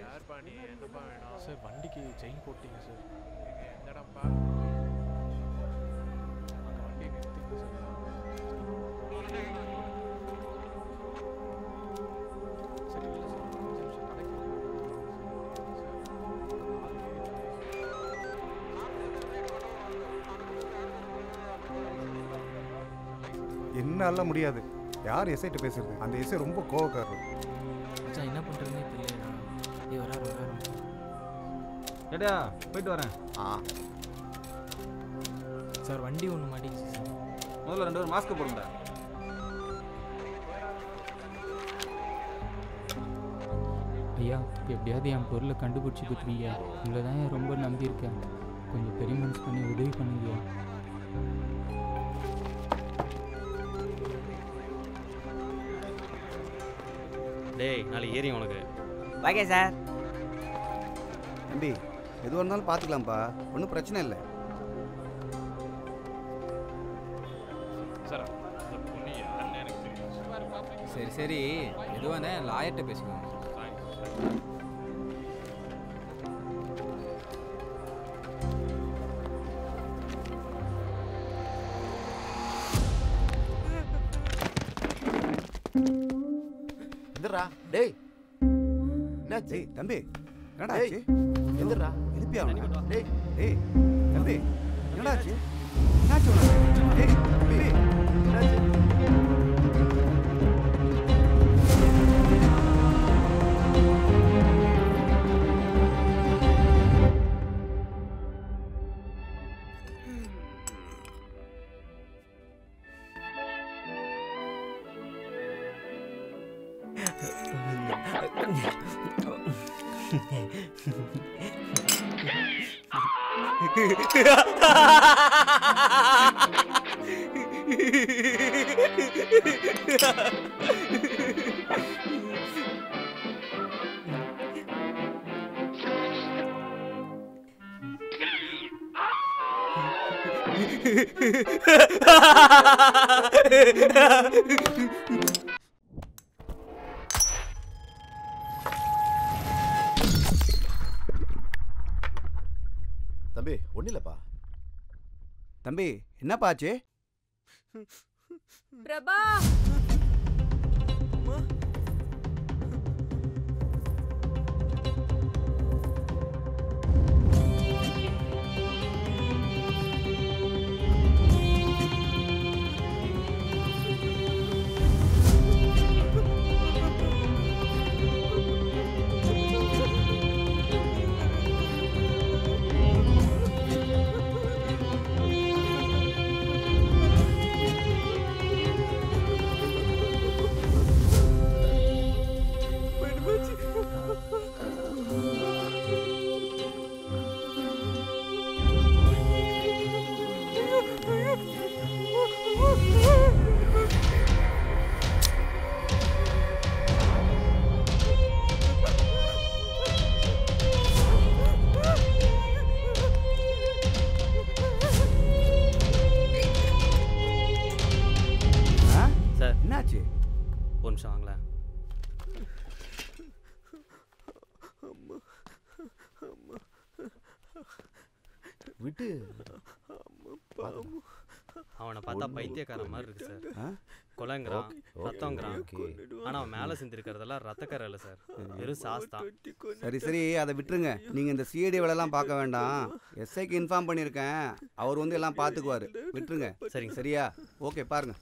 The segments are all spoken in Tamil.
யாருப்பா நீ என்னப்பா வேணும் சார் வண்டிக்கு செயின் போட்டீங்க சார் எங்க எந்த இடம்ப்பா அங்கே வண்டி நிறுத்திங்க சார் சரி இல்லை சார் ஒரு அஞ்சு நிமிஷம் கடைக்கு என்னால முடியாது யார் எஸ்ஐட்ட பேசுறது அந்த எஸ்ஐ ரொம்ப கோவக்காரர் மச்சான் என்ன பண்ணுறதுனே தெரியல ஏய் வராரு வராரு ஏடா போயிட்டு வரேன் ஆ சார் வண்டி ஒன்று மாட்டிக்கிச்சு சார் முதல்ல ரெண்டு பேரும் மாஸ்க் போடுங்கடா ஐயா எப்படியாவது என் பொருளை கண்டுபிடிச்சி கொடுத்துருங்க உங்களை தான் ரொம்ப நம்பியிருக்கேன் கொஞ்சம் பெரிய மனசு பண்ணி உதவி பண்ணுங்கய்யா டேய் நாளைக்கு ஏறி உனக்கு ஓகே சார் தம்பி எதுவாக இருந்தாலும் பார்த்துக்கலாம்ப்பா ஒன்றும் பிரச்சனை இல்லை சார் அந்த பொண்ணு யாருன்னு எனக்கு தெரியும் சரி சரி எதுவாக இருந்தால் லாயர்கிட்ட பேசுவோம் எந்திரா டேய் என்னாச்சு டேய் தம்பி என்னடா டேய், ஆச்சு எந்திரா எழுப்பி அவனை டேய் டேய் தம்பி என்னடா ஆச்சு என்னாச்சு உனக்கு டேய் தம்பி என்னாச்சு தம்பி ஒன்றும் இல்லைப்பா தம்பி என்னப்பா ஆச்சு பிரபா ஆ சார் என்னாச்சு ஒரு நிமிஷம் வாங்களேன் விட்டு அவனை பார்த்தா பைத்தியக்காரன் மாதிரி இருக்கு சார் ஆ கொலைங்கிறான் ஓகே, ஓகே, ரத்தங்கிறான் ஓகே. ஆனால் அவன் மேலே செஞ்சிருக்கிறதெல்லாம் ரத்தக்கரை இல்லை சார் வெறும் சாஸ் தான் சரி சரி அதை விட்டுருங்க நீங்கள் இந்த சிஐடி வேலைலாம் பார்க்க வேண்டாம் எஸ்ஐக்கு இன்ஃபார்ம் பண்ணியிருக்கேன் அவர் வந்து எல்லாம் பார்த்துக்குவார் விட்டுருங்க சரிங்க சார் சரியா ஓகே பாருங்க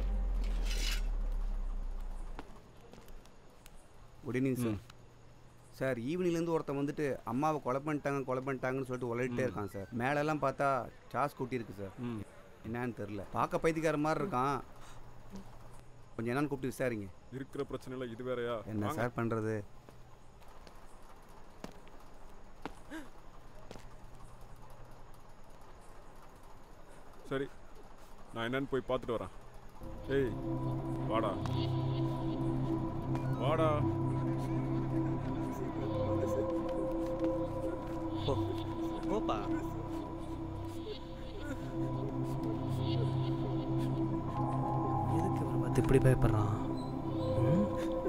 குட் ஈவினிங் சார் சார் ஈவினிங்லேருந்து ஒருத்தன் வந்துட்டு அம்மாவை கொலை பண்ணிட்டாங்க கொலை பண்ணிட்டாங்கன்னு சொல்லிட்டு உலகிட்டே இருக்கான் சார் மேலெல்லாம் பார்த்தா சாஸ் கூட்டியிருக்கு சார் ம் என்னன்னு தெரில பார்க்க பைத்தியக்கார மாதிரி இருக்கான் கொஞ்சம் என்னன்னு கூப்பிட்டு விசாரிங்க இருக்கிற பிரச்சனைல இது வேறயா என்ன வாங்க. சார் பண்ணுறது சரி நான் என்னன்னு போய் பார்த்துட்டு வரேன் ஏய் வாடா வாடா போ போப்பா எதுக்கு இவரை பார்த்து இப்படி பயப்படுறான் ம்?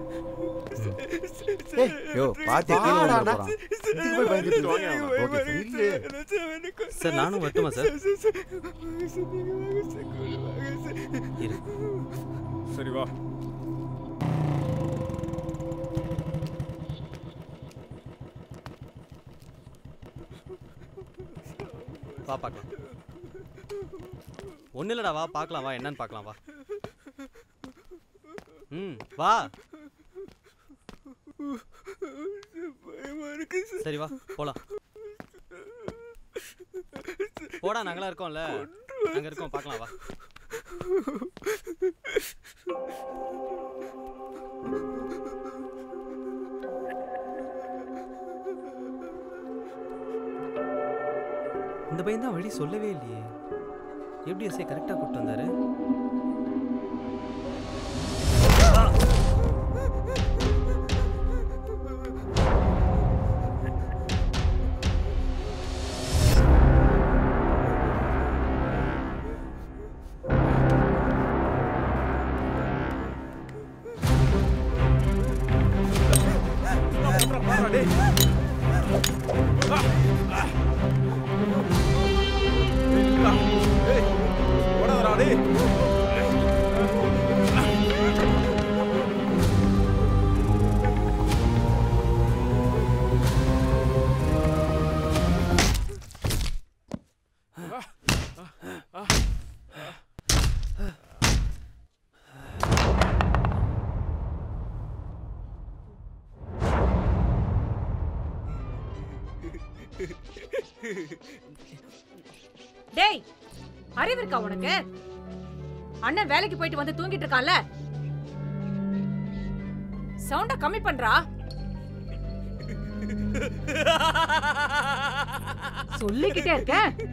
யோ பார்த்து கீழே விழுந்துட வாடாண்ணா. போறான். இதுக்கு போய் பயந்துட்டு வாங்க, இருக்க. Okay sir. இல்லையே. சார் நானும் வரட்டுமா சார் இரு சரி வா வா பார்க்கலாம் ஒன்றும் இல்லைடா வா பார்க்கலாம் வா என்னன்னு பார்க்கலாம் வா ம் வா சரி வா போலாம் போடா நாங்களாம் இருக்கோம்ல அங்க இருக்கோம் பார்க்கலாம் வா இந்த பையன் தான் வழி சொல்லவே இல்லையே எப்படி எஸ்ஐ கரெக்டாக கூப்பிட்டு வந்தாரு டேய் அறிவு இருக்கா உனக்கு அண்ணன் வேலைக்கு போயிட்டு வந்து தூங்கிட்டு இருக்கான்ல சவுண்ட கம்மி பண்றா சொல்லிக்கிட்டே இருக்க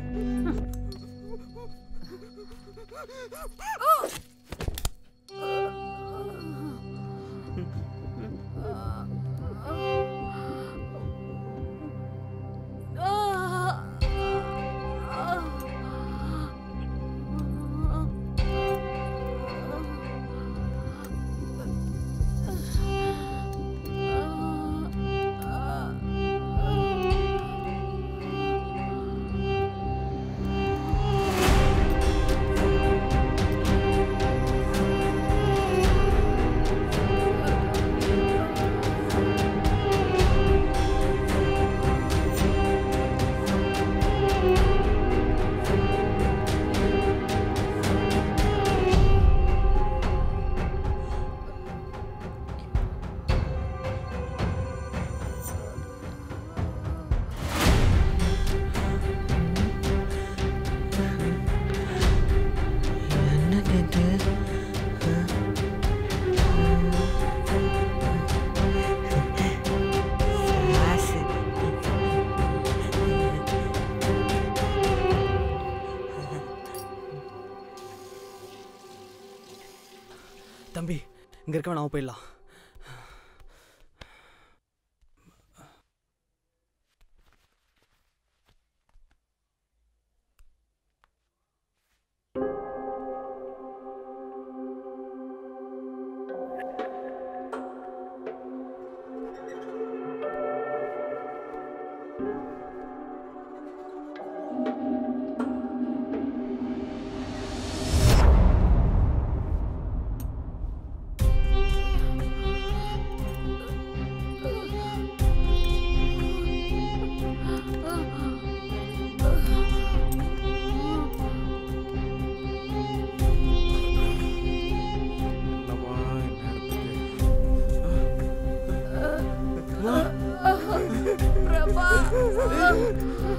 தம்பி இங்க இருக்க நாம போயிடலாம்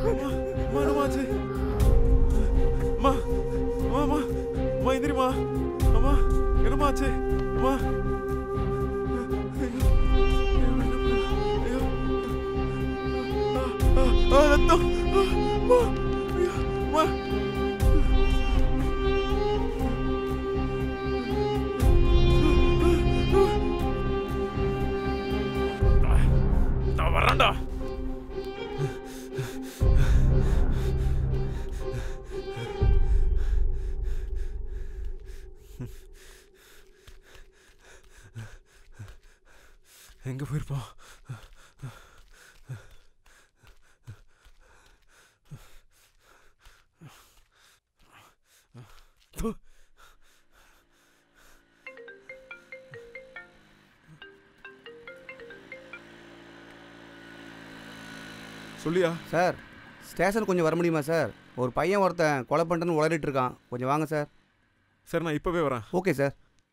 அம்மா என்னமாச்சு அம்மா அம்மா அம்மா அம்மா எந்திரிம்மா அம்மா என்னமாச்சு அம்மா ஐயோ, ஐயோ, என்ன- ஐயோ. ஆ, ஆ, ஆ, ரத்தம் ஆ, அம்மா ஐயோ, அம்மா நான் வரேன்டா எங்க போயிருப்போம் தோ. சொல்லியா சார் ஸ்டேஷன் கொஞ்சம் வர முடியுமா சார் ஒரு பையன் ஒருத்தன் கொலை பண்ணிட்டேன்னு உளறிட்டு இருக்கான் கொஞ்சம் வாங்க சார் சரி நான் இப்பவே வரேன் ஓகே சார்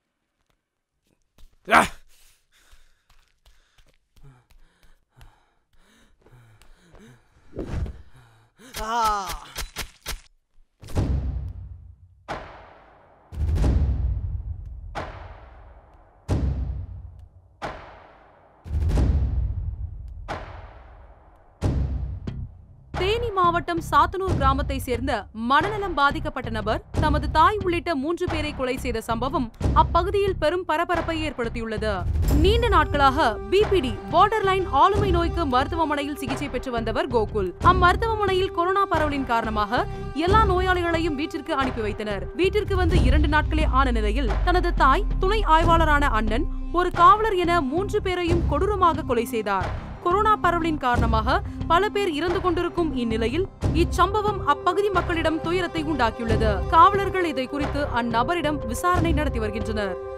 தேனி மாவட்டம் சாத்தனூர் கிராமத்தை சேர்ந்த மனநலம் பாதிக்கப்பட்ட நபர் தமது தாய் உள்ளிட்ட மூன்று பேரை கொலை செய்த சம்பவம் அப்பகுதியில் பெரும் பரபரப்பை ஏற்படுத்தியுள்ளது நீண்ட நாட்களாக பிபிடி பார்டர் லைன் ஆளுமை நோய்க்கு மருத்துவமனையில் சிகிச்சை பெற்று வந்தவர் கோகுல் அம்மருத்துவமனையில் கொரோனா பரவலின் காரணமாக எல்லா நோயாளிகளையும் வீட்டிற்கு அனுப்பி வைத்தனர் வீட்டிற்கு வந்து இரண்டு நாட்களே ஆன நிலையில் தனது தாய் துணை ஆய்வாளரான அண்ணன் ஒரு காவலர் என மூன்று பேரையும் கொடூரமாக கொலை செய்தார் கொரோனா பரவலின் காரணமாக பல பேர் இறந்து கொண்டிருக்கும் இந்நிலையில் இச்சம்பவம் அப்பகுதி மக்களிடம் துயரத்தை உண்டாக்கியுள்ளது காவலர்கள் இதை குறித்து அந்நபரிடம் விசாரணை நடத்தி வருகின்றனர்